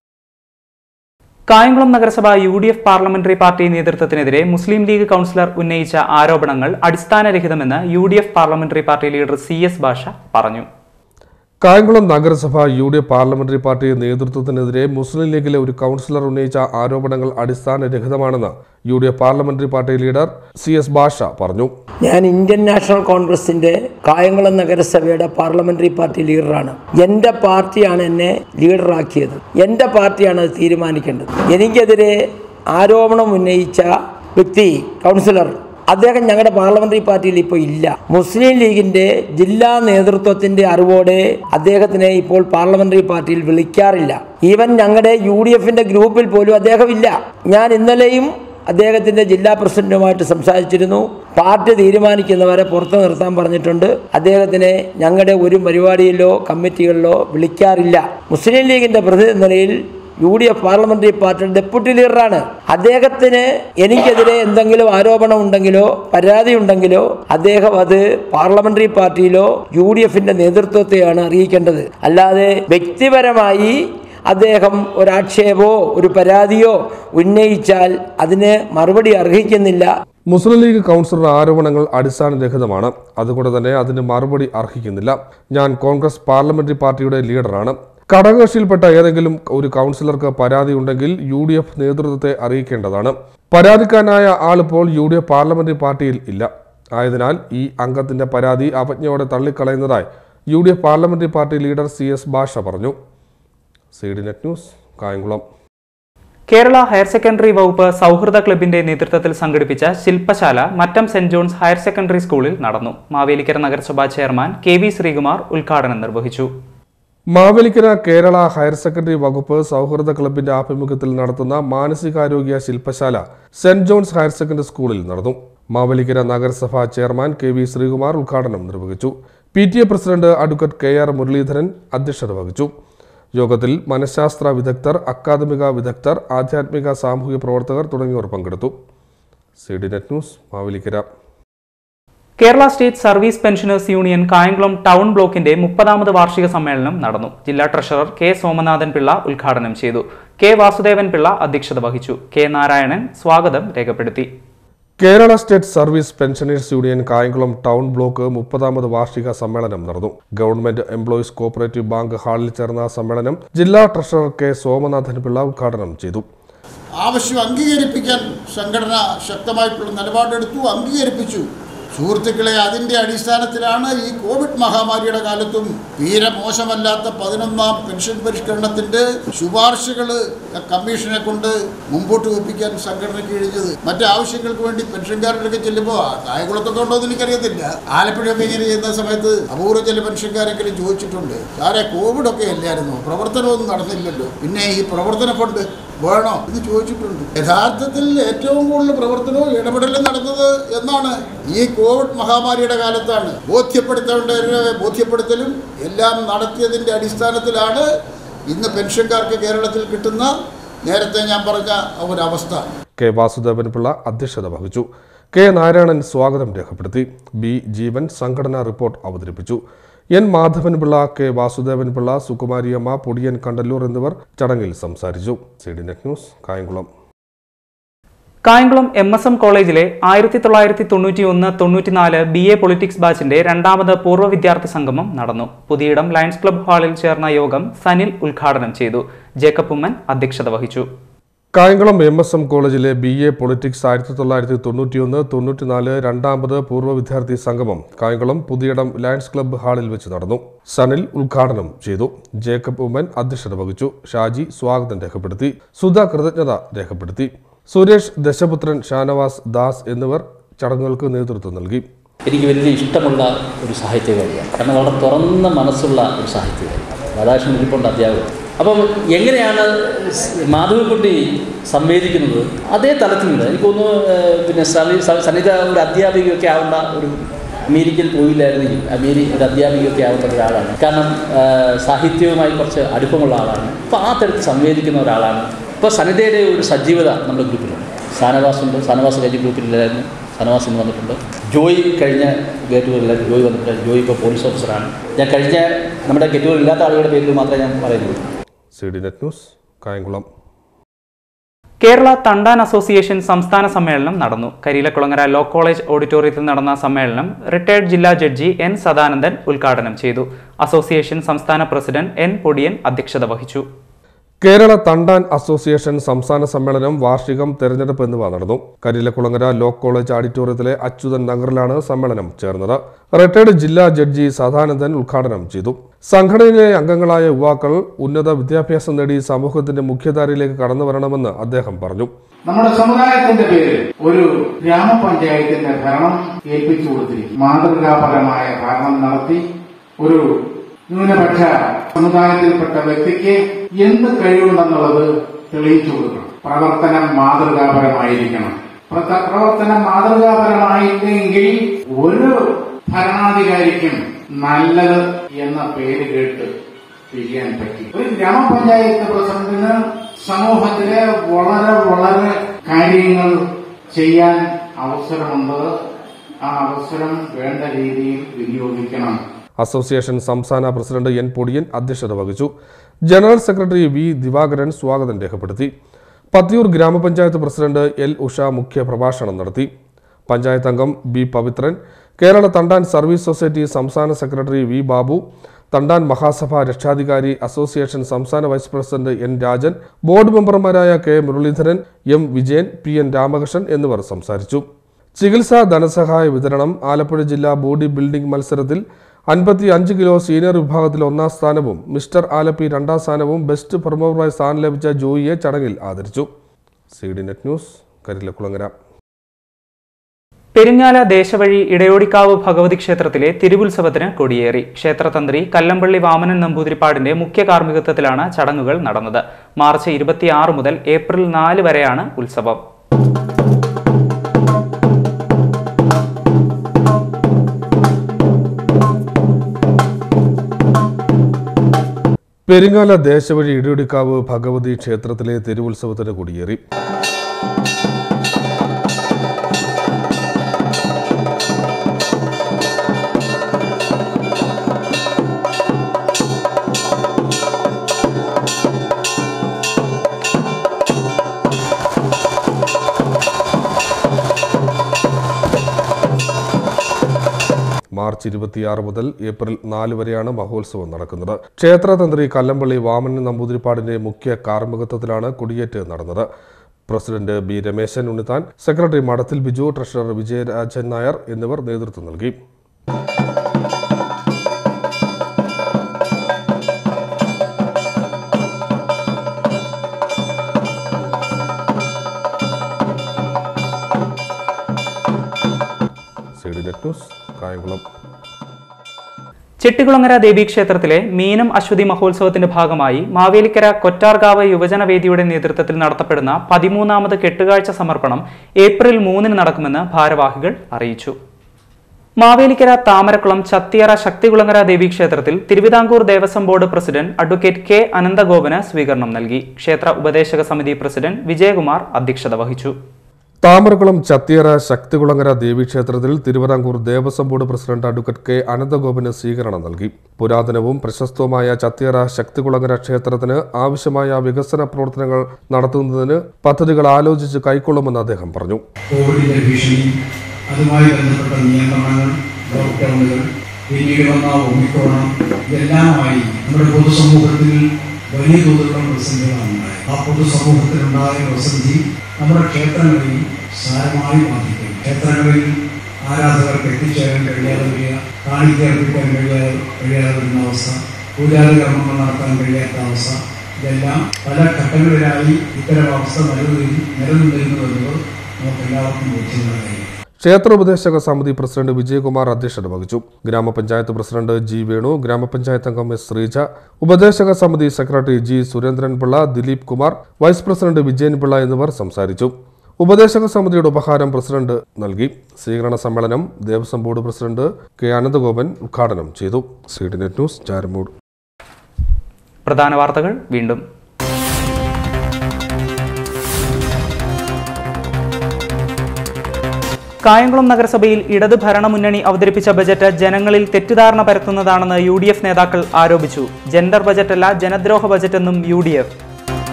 Kayamkulam നഗരസഭ U D F parliamentary party നേതൃത്വത്തിനെതിരെ മുസ്ലിം ലീഗ് കൗൺസിലർ ഉന്നയിച്ച ആരോപണങ്ങൾ അടിസ്ഥാനരഹിതമെന്ന് U D F parliamentary party leader C S Basha പറഞ്ഞു കായംകുളം നഗരസഭ U D F parliamentary party നേതൃത്വത്തിനെതിരെ മുസ്ലിം ലീഗിലെ ഒരു കൗൺസിലർ ഉന്നയിച്ച ആരോപണങ്ങൾ അടിസ്ഥാനരഹിതമാണെന്ന് U D F parliamentary party leader C S Basha പറഞ്ഞു ഞാൻ ഇന്ത്യൻ നാഷണൽ കോൺഗ്രസിന്റെ കായംകുളം നഗരസഭയുടെ പാർലമെന്ററി പാർട്ടി ലീഡറാണ് എൻ്റെ പാർട്ടിയാണ് എന്നെ ലീഡറാക്കിയത് എൻ്റെ പാർട്ടിയാണ് അത് തീരുമാനിക്കേണ്ടത് എനിക്കെതിരെ ആരോപണം ഉന്നയിച്ച വ്യക്തി കൗൺസിലർ അദ്ദേഹം ഞങ്ങളുടെ പാർലമെന്ററി പാർട്ടിയിൽ ഇപ്പോൾ ഇല്ല മുസ്ലിം ലീഗിന്റെ ജില്ലാ നേതൃത്വത്തിന്റെ അറിവോടെ അദ്ദേഹത്തിനെ ഇപ്പോൾ പാർലമെന്ററി പാർട്ടിയിൽ വിളിക്കാറില്ല ഈവൻ ഞങ്ങളുടെ യു ഡി എഫിന്റെ ഗ്രൂപ്പിൽ പോലും അദ്ദേഹം ഇല്ല ഞാൻ ഇന്നലെയും അദ്ദേഹത്തിന്റെ ജില്ലാ പ്രസിഡന്റുമായിട്ട് സംസാരിച്ചിരുന്നു പാർട്ടി തീരുമാനിക്കുന്നവരെ പുറത്തു നിർത്താൻ പറഞ്ഞിട്ടുണ്ട് അദ്ദേഹത്തിനെ ഞങ്ങളുടെ ഒരു പരിപാടിയിലോ കമ്മിറ്റികളിലോ വിളിക്കാറില്ല മുസ്ലിം ലീഗിന്റെ പ്രതിനിധി എന്ന നിലയിൽ യു ഡി എഫ് പാർലമെന്ററി പാർട്ടിയുടെ ഡെപ്യൂട്ടി ലീഡറാണ് അദ്ദേഹത്തിന് എനിക്കെതിരെ എന്തെങ്കിലും ആരോപണം ഉണ്ടെങ്കിലോ പരാതി ഉണ്ടെങ്കിലോ അദ്ദേഹം അത് പാർലമെന്ററി പാർട്ടിയിലോ യു ഡി എഫിന്റെ നേതൃത്വത്തെയാണ് അറിയിക്കേണ്ടത് അല്ലാതെ വ്യക്തിപരമായി അദ്ദേഹം ഒരാക്ഷേപമോ ഒരു പരാതിയോ ഉന്നയിച്ചാൽ അതിന് മറുപടി അർഹിക്കുന്നില്ല മുസ്ലിം ലീഗ് കൗൺസിലർ ആരോപണങ്ങൾ അടിസ്ഥാനരഹിതമാണ് അതുകൊണ്ട് തന്നെ അതിന് മറുപടി അർഹിക്കുന്നില്ല ഞാൻ കോൺഗ്രസ് പാർലമെന്ററി പാർട്ടിയുടെ ലീഡറാണ് ഘടകകക്ഷിയിൽപ്പെട്ട ഏതെങ്കിലും ഒരു കൗൺസിലർക്ക് പരാതി ഉണ്ടെങ്കിൽ യു ഡി എഫ് നേതൃത്വത്തെ അറിയിക്കേണ്ടതാണ് പരാതിക്കാരനായ ആളിപ്പോൾ യു ഡി എഫ് പാർലമെന്ററി പാർട്ടിയിൽ ഇല്ല ആയതിനാൽ ഈ അംഗത്തിന്റെ പരാതി അവജ്ഞയോടെ തള്ളിക്കളയുന്നതായി U D F parliamentary party leader C S Basha പറഞ്ഞു C D net news Kayamkulam Kerala higher secondary വകുപ്പ് സൗഹൃദ ക്ലബിന്റെ നേതൃത്വത്തിൽ സംഘടിപ്പിച്ച ശില്പശാല Mattom saint John's higher secondary സ്കൂളിൽ നടന്നു മാവേലിക്കര നഗരസഭാ ചെയർമാൻ കെ വി ശ്രീകുമാർ ഉദ്ഘാടനം നിർവഹിച്ചു മാവേലിക്കര കേരള ഹയർ സെക്കൻഡറി വകുപ്പ് സൗഹൃദ ക്ലബിന്റെ ആഭിമുഖ്യത്തിൽ നടത്തുന്ന മാനസികാരോഗ്യ ശില്പശാല സെന്റ് ജോൺസ് ഹയർ സെക്കൻഡറി സ്കൂളിൽ നടന്നു മാവേലിക്കര നഗരസഭാ ചെയർമാൻ കെ വി ശ്രീകുമാർ ഉദ്ഘാടനം നിർവഹിച്ചു P T A president advocate K R Muraleedharan അധ്യക്ഷത വഹിച്ചു യോഗത്തിൽ മനഃശാസ്ത്ര വിദഗ്ധർ അക്കാദമിക വിദഗ്ധർ ആധ്യാത്മിക സാമൂഹിക പ്രവർത്തകർ തുടങ്ങിയവർ പങ്കെടുത്തു C D net news Mavelikara Kerala state service pensioners union Kayamkulam town ബ്ലോക്കിന്റെ മുപ്പതാമത് വാർഷിക സമ്മേളനം നടന്നു ജില്ലാ ട്രഷറർ കെ സോമനാഥൻ പിള്ള ഉദ്ഘാടനം ചെയ്തു കെ വാസുദേവൻ പിള്ള അധ്യക്ഷത വഹിച്ചു കെ നാരായണൻ സ്വാഗതം രേഖപ്പെടുത്തി Kerala state service pensioners union Kayamkulam town block മുപ്പതാമത് വാർഷിക സമ്മേളനം നടന്നു ഗവൺമെന്റ് എംപ്ലോയീസ് കോപ്പറേറ്റീവ് ബാങ്ക് ഹാളിൽ ചേർന്ന സമ്മേളനം ജില്ലാ ട്രഷറർ കെ സോമനാഥൻ പിള്ള ഉദ്ഘാടനം ചെയ്തു ആവശ്യം അംഗീകരിപ്പിക്കാൻ സംഘടന ശക്തമായിട്ടുള്ള നിലപാടെടുത്തു അംഗീകരിപ്പിച്ചു സുഹൃത്തുക്കളെ അതിൻ്റെ അടിസ്ഥാനത്തിലാണ് ഈ കോവിഡ് മഹാമാരിയുടെ കാലത്തും തീരെ മോശമല്ലാത്ത പതിനൊന്നാം പെൻഷൻ പരിഷ്കരണത്തിൻ്റെ ശുപാർശകൾ കമ്മീഷനെ കൊണ്ട് മുമ്പോട്ട് വെപ്പിക്കാൻ സംഘടനയ്ക്ക് കഴിഞ്ഞത് മറ്റു ആവശ്യങ്ങൾക്ക് വേണ്ടി പെൻഷൻകാരുടെ ചെല്ലുമ്പോൾ കായകുളത്തൊക്കെ ഉണ്ടോ എന്ന് എനിക്കറിയത്തില്ല ആലപ്പുഴയൊക്കെ ഇങ്ങനെ ചെയ്യുന്ന സമയത്ത് അപൂർവ ചില പെൻഷൻകാരെങ്കിലും ചോദിച്ചിട്ടുണ്ട് സാറേ കോവിഡൊക്കെ അല്ലായിരുന്നു പ്രവർത്തനമൊന്നും നടന്നില്ലല്ലോ പിന്നെ ഈ പ്രവർത്തന ഫണ്ട് വേണോ എന്ന് ചോദിച്ചിട്ടുണ്ട് യഥാർത്ഥത്തിൽ ഏറ്റവും കൂടുതൽ പ്രവർത്തനവും ഇടപെടലും നടന്നത് എന്നാണ് ഈ കോവിഡ് മഹാമാരിയുടെ കാലത്താണ് ബോധ്യപ്പെടുത്തേണ്ടവരെ ബോധ്യപ്പെടുത്തലും എല്ലാം നടത്തിയതിൻ്റെ അടിസ്ഥാനത്തിലാണ് ഇന്ന് പെൻഷൻകാർക്ക് കേരളത്തിൽ കിട്ടുന്ന നേരത്തെ ഞാൻ പറഞ്ഞ ഒരവസ്ഥ കെ വാസുദേവൻ പിള്ള അധ്യക്ഷത വഹിച്ചു കെ നാരായണൻ സ്വാഗതം രേഖപ്പെടുത്തി ബി ജീവൻ സംഘടനാ റിപ്പോർട്ട് അവതരിപ്പിച്ചു എൻ മാധവൻ പിള്ള കെ വാസുദേവൻ പിള്ള സുകുമാരിയമ്മ പൊടിയൻ കണ്ടല്ലൂർ എന്നിവർ ചടങ്ങിൽ സംസാരിച്ചു C D net news Kayamkulam Kayamkulam M S M കോളേജിലെ ആയിരത്തി തൊള്ളായിരത്തി തൊണ്ണൂറ്റി ഒന്ന് തൊണ്ണൂറ്റിനാല് ബി എ പൊളിറ്റിക്സ് ബാച്ചിന്റെ രണ്ടാമത് പൂർവ്വ വിദ്യാർത്ഥി സംഗമം നടന്നു പുതിയിടം ലയൺസ് ക്ലബ് ഹാളിൽ ചേർന്ന യോഗം സനിൽ ഉദ്ഘാടനം ചെയ്തു ജേക്കബ് ഉമ്മൻ അധ്യക്ഷത വഹിച്ചു കായംകുളം എം എസ് എം കോളേജിലെ ബി എ പൊളിറ്റിക്സ് ആയിരത്തി തൊള്ളായിരത്തി തൊണ്ണൂറ്റിയൊന്ന് തൊണ്ണൂറ്റിനാല് രണ്ടാമത് പൂർവ്വ വിദ്യാർത്ഥി സംഗമം കായംകുളം പുതിയിടം ലയൺസ് ക്ലബ്ബ് ഹാളിൽ വെച്ച് നടന്നു സനിൽ ഉദ്ഘാടനം ചെയ്തു ജേക്കബ് ഉമ്മൻ അധ്യക്ഷത വഹിച്ചു ഷാജി സ്വാഗതം രേഖപ്പെടുത്തി സുധ കൃതജ്ഞത രേഖപ്പെടുത്തി സുരേഷ് ദശപുത്രൻ ഷാനവാസ് ദാസ് എന്നിവർ ചടങ്ങുകൾക്ക് നേതൃത്വം നൽകി എനിക്ക് വലിയ ഇഷ്ടമുള്ള ഒരു സാഹിത്യകാരിയാണ് കാരണം വളരെ തുറന്ന മനസ്സുള്ള ഒരു സാഹിത്യകാരി രാധാകൃഷ്ണൻ ഇരിപ്പുണ്ട് അധ്യാപകൻ അപ്പം എങ്ങനെയാണ് സ് മാധവക്കുട്ടി സംവേദിക്കുന്നത് അതേ തലത്തിൽ നിന്ന് എനിക്കൊന്ന് പിന്നെ സനി സ- സനിത ഒരു അധ്യാപികയൊക്കെ ആവേണ്ട ഒരു അമേരിക്കയിൽ പോയില്ലായിരുന്നെങ്കിൽ അമേരി ഒരു അധ്യാപികയൊക്കെ ആവേണ്ട ഒരാളാണ് കാരണം ആ, സാഹിത്യവുമായി കുറച്ച് അടുപ്പമുള്ള ആളാണ് അപ്പോൾ ആ തരത്തിൽ സംവേദിക്കുന്ന ഒരാളാണ് ഇപ്പോൾ സനിതയുടെ ഒരു സജീവത നമ്മുടെ ഗ്രൂപ്പിലുണ്ട് സാനവാസ് ഉണ്ട് സാനവാസ് കഴിഞ്ഞ ഗ്രൂപ്പിലില്ലായിരുന്നു സനവാസ് ഇന്ന് വന്നിട്ടുണ്ട് ജോയി കഴിഞ്ഞ ഗേറ്റുകളിൽ ജോയി വന്നിട്ടുണ്ട് ജോയി ഇപ്പോൾ പോലീസ് ഓഫീസറാണ് ഞാൻ കഴിഞ്ഞ നമ്മുടെ ഗേറ്റുകളിൽ ഇല്ലാത്ത ആളുകളുടെ പേരിൽ മാത്രമേ ഞാൻ പറയുന്നുള്ളൂ C D net news Kayamkulam Kerala Thandan association സംസ്ഥാന സമ്മേളനം നടന്നു കരിയിലക്കുളങ്ങര ലോ കോളേജ് ഓഡിറ്റോറിയത്തിൽ നടന്ന സമ്മേളനം റിട്ടയർഡ് ജില്ലാ ജഡ്ജി എൻ സദാനന്ദൻ ഉദ്ഘാടനം ചെയ്തു അസോസിയേഷൻ സംസ്ഥാന പ്രസിഡന്റ് എൻ പൊടിയൻ അധ്യക്ഷത വഹിച്ചു കേരള തണ്ടാൻ അസോസിയേഷൻ സംസ്ഥാന സമ്മേളനം വാർഷികം തെരഞ്ഞെടുപ്പ് എന്നിവ നടന്നു കരിയിലക്കുളങ്ങര ലോ കോളേജ് ഓഡിറ്റോറിയത്തിലെ അച്യുതൻ നഗറിലാണ് സമ്മേളനം ചേർന്നത് റിട്ടയർഡ് ജില്ലാ ജഡ്ജി സദാനന്ദൻ ഉദ്ഘാടനം ചെയ്തു സംഘടനയിലെ അംഗങ്ങളായ യുവാക്കൾ ഉന്നത വിദ്യാഭ്യാസം നേടി സമൂഹത്തിന്റെ മുഖ്യധാരയിലേക്ക് കടന്നു വരണമെന്ന് അദ്ദേഹം പറഞ്ഞു നമ്മുടെ സമുദായത്തിന്റെ പേരിൽ ഒരു ഗ്രാമപഞ്ചായത്തിന്റെ ഭരണം ഏൽപ്പിച്ചു കൊടുത്തിരിക്കും മാതൃകാപരമായ ഭരണം നടത്തി ഒരു ന്യൂനപക്ഷ സമുദായത്തിൽപ്പെട്ട വ്യക്തിക്ക് എന്ത് കഴിവുണ്ടെന്നുള്ളത് തെളിയിച്ചു കൊടുക്കണം പ്രവർത്തനം മാതൃകാപരമായിരിക്കണം പ്രത- പ്രവർത്തനം മാതൃകാപരമായില്ലെങ്കിൽ ഒരു ഭരണാധികാരിക്കും നല്ലത് എന്ന പേര് കേട്ട് പിരിയാൻ പറ്റി ഒരു ഗ്രാമപഞ്ചായത്ത് പ്രസിഡന്റിന് സമൂഹത്തിലെ വളരെ വളരെ കാര്യങ്ങൾ ചെയ്യാൻ അവസരമുണ്ട് ആ അവസരം വേണ്ട രീതിയിൽ വിനിയോഗിക്കണം അസോസിയേഷൻ സംസ്ഥാന പ്രസിഡന്റ് എൻ പൊടിയൻ അധ്യക്ഷത വഹിച്ചു ജനറൽ സെക്രട്ടറി വി ദിവാകരൻ സ്വാഗതം രേഖപ്പെടുത്തി പത്തിയൂർ ഗ്രാമപഞ്ചായത്ത് പ്രസിഡന്റ് എൽ ഉഷ മുഖ്യ പ്രഭാഷണം നടത്തി പഞ്ചായത്ത് അംഗം B Pavithran Kerala Thandan service society സംസ്ഥാന സെക്രട്ടറി വി ബാബു തണ്ടാൻ മഹാസഭ രക്ഷാധികാരി അസോസിയേഷൻ സംസ്ഥാന vice president N Rajan board മെമ്പർമാരായ K Muraleedharan M Vijayan P N Ramakrishnan എന്നിവർ സംസാരിച്ചു ചികിത്സാ ധനസഹായ വിതരണം ആലപ്പുഴ ജില്ലാ ബോഡി ബിൽഡിംഗ് മത്സരത്തിൽ അൻപത്തി അഞ്ച് കിലോ സീനിയർ വിഭാഗത്തിൽ ഒന്നാം സ്ഥാനവും മിസ്റ്റർ ആലപ്പി രണ്ടാം സ്ഥാനവും ബെസ്റ്റ് പെർഫോമറായി സ്ഥാനം ലഭിച്ച ജോയിയെ ചടങ്ങിൽ ആദരിച്ചു C D net news Karilakulangara Peringala ദേശവഴി ഇടയോടിക്കാവ് ഭഗവതി ക്ഷേത്രത്തിലെ തിരുവുത്സവത്തിന് കൊടിയേറി ക്ഷേത്രതന്ത്രി കല്ലമ്പള്ളി വാമനൻ നമ്പൂതിരിപ്പാടിന്റെ മുഖ്യ കാർമ്മികത്വത്തിലാണ് ചടങ്ങുകൾ നടന്നത് മാർച്ച് ഇരുപത്തിയാറ് മുതൽ ഏപ്രിൽ നാല് വരെയാണ് ഉത്സവം പെരിങ്ങാല ദേശവഴി ഇടിയൊടിക്കാവ് ഭഗവതി ക്ഷേത്രത്തിലെ തിരുവുത്സവത്തിന് കൊടിയേറി മാർച്ച് ഇരുപത്തിയാറ് മുതൽ ഏപ്രിൽ നാല് വരെയാണ് മഹോത്സവം നടക്കുന്നത് ക്ഷേത്രതന്ത്രി കല്ലമ്പള്ളി വാമനൻ നമ്പൂതിരിപ്പാടിന്റെ മുഖ്യ കാർമ്മികത്വത്തിലാണ് കൊടിയേറ്റ് നടന്നത് president B Rameshan Unnithan secretary Madathil Biju treasurer Vijayarajan Nair എന്നിവർ നേതൃത്വം നൽകി C D net news Kayamkulam Chettikulangara ദേവീക്ഷേത്രത്തിലെ മീനം അശ്വതി മഹോത്സവത്തിന്റെ ഭാഗമായി മാവേലിക്കര കൊറ്റാർകാവ് യുവജന വേദിയുടെ നേതൃത്വത്തിൽ നടത്തപ്പെടുന്ന പതിമൂന്നാമത് കെട്ടുകാഴ്ച സമർപ്പണം ഏപ്രിൽ മൂന്നിന് നടക്കുമെന്ന് ഭാരവാഹികൾ അറിയിച്ചു മാവേലിക്കര താമരക്കുളം ചത്തിയറ ശക്തികുളങ്ങര ദേവീക്ഷേത്രത്തിൽ Thiruvithamkoor Devaswom board president advocate K അനന്തഗോപന് സ്വീകരണം നൽകി ക്ഷേത്ര ഉപദേശക സമിതി പ്രസിഡന്റ് വിജയകുമാർ അധ്യക്ഷത വഹിച്ചു താമരകുളം ചത്തിയറ ശക്തികുളങ്ങര ദേവീക്ഷേത്രത്തിൽ Thiruvithamkoor Devaswom board president advocate K അനന്തഗോപന് സ്വീകരണം നൽകി പുരാതനവും പ്രശസ്തവുമായ ചത്തിയറ ശക്തികുളങ്ങര ക്ഷേത്രത്തിന് ആവശ്യമായ വികസന പ്രവർത്തനങ്ങൾ നടത്തുന്നതിന് പദ്ധതികൾ ആലോചിച്ച് കൈക്കൊള്ളുമെന്ന് അദ്ദേഹം പറഞ്ഞു കോവിഡിന്റെ ഭീഷണി അതുമായി ബന്ധപ്പെട്ട നിയന്ത്രണങ്ങൾ ലോക്ക്ഡൌണുകൾ പിന്നീട് വന്ന ഒമിക്രോൺ ഇതെല്ലാമായി നമ്മുടെ പൊതുസമൂഹത്തിൽ വലിയ തോതിലുള്ള പ്രതിസന്ധികളാണ് ഉണ്ടായത് ആ പൊതുസമൂഹത്തിലുണ്ടായ പ്രതിസന്ധി നമ്മുടെ ക്ഷേത്രങ്ങളിൽ സാരമായി ബാധിക്കും ക്ഷേത്രങ്ങളിൽ ആരാധകർക്ക് എത്തിച്ചേരാൻ കഴിയാതെ വരിക കാണിക്കർപ്പിക്കാൻ കഴിയാതെ കഴിയാതെ വരുന്ന അവസ്ഥ പൂജാതി കർമ്മങ്ങൾ നടത്താൻ കഴിയാത്ത അവസ്ഥ ഇതെല്ലാം പല ഘട്ടങ്ങളിലായി ഇത്തരം അവസ്ഥ നിലനിൽ നിലനിന്നിരുന്നു എന്നത് നമുക്ക് എല്ലാവർക്കും ബോധ്യമുള്ള കാര്യം ക്ഷേത്രോപദേശക സമിതി പ്രസിഡന്റ് വിജയകുമാർ അധ്യക്ഷത വഹിച്ചു ഗ്രാമപഞ്ചായത്ത് പ്രസിഡന്റ് ജി വേണു ഗ്രാമപഞ്ചായത്ത് അംഗം എസ് ശ്രീജ ഉപദേശക സമിതി secretary G Surendranpillai Dileep Kumar vice president Vijayanpillai എന്നിവർ സംസാരിച്ചു ഉപദേശക സമിതിയുടെ ഉപഹാരം പ്രസിഡന്റ് നൽകി സ്വീകരണ സമ്മേളനം Devaswom board president K Ananthagopan ഉദ്ഘാടനം ചെയ്തു C D net news Charamoodu പ്രധാന വാർത്തകൾ വീണ്ടും കായംകുളം നഗരസഭയിൽ ഇടത് ഭരണമുന്നണി അവതരിപ്പിച്ച ബജറ്റ് ജനങ്ങളിൽ തെറ്റിദ്ധാരണ പരത്തുന്നതാണെന്ന് യു ഡി എഫ് നേതാക്കൾ ആരോപിച്ചു ജെൻഡർ ബജറ്റല്ല ജനദ്രോഹ ബജറ്റെന്നും U D F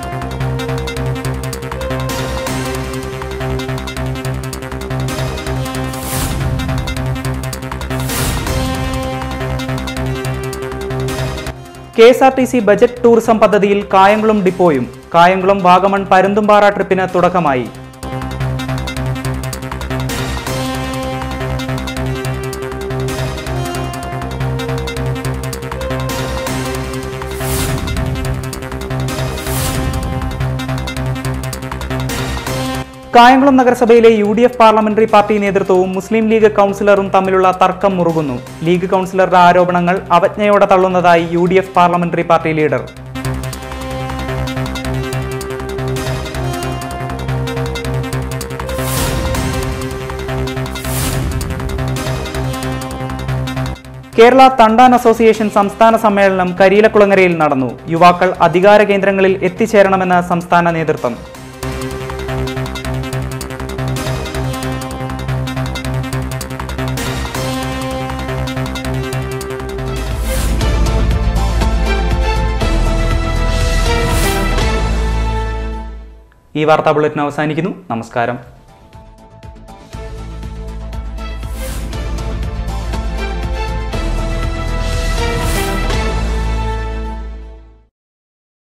K S R T C budget tourism പദ്ധതിയിൽ കായംകുളം ഡിപ്പോയും കായംകുളം വാഗമൺ പരുന്തുംപാറ ട്രിപ്പിന് തുടക്കമായി കായംകുളം നഗരസഭയിലെ U D F parliamentary party നേതൃത്വവും മുസ്ലിം ലീഗ് കൗൺസിലറും തമ്മിലുള്ള തർക്കം മുറുകുന്നു ലീഗ് കൗൺസിലറുടെ ആരോപണങ്ങൾ അവജ്ഞയോടെ തള്ളുന്നതായി U D F parliamentary party leader Kerala Thandan association സംസ്ഥാന സമ്മേളനം കരിയിലക്കുളങ്ങരയിൽ നടന്നു യുവാക്കൾ അധികാര കേന്ദ്രങ്ങളിൽ എത്തിച്ചേരണമെന്ന് സംസ്ഥാന നേതൃത്വം ഈ വാർത്താ ബുള്ളറ്റിൻ അവസാനിക്കുന്നു നമസ്കാരം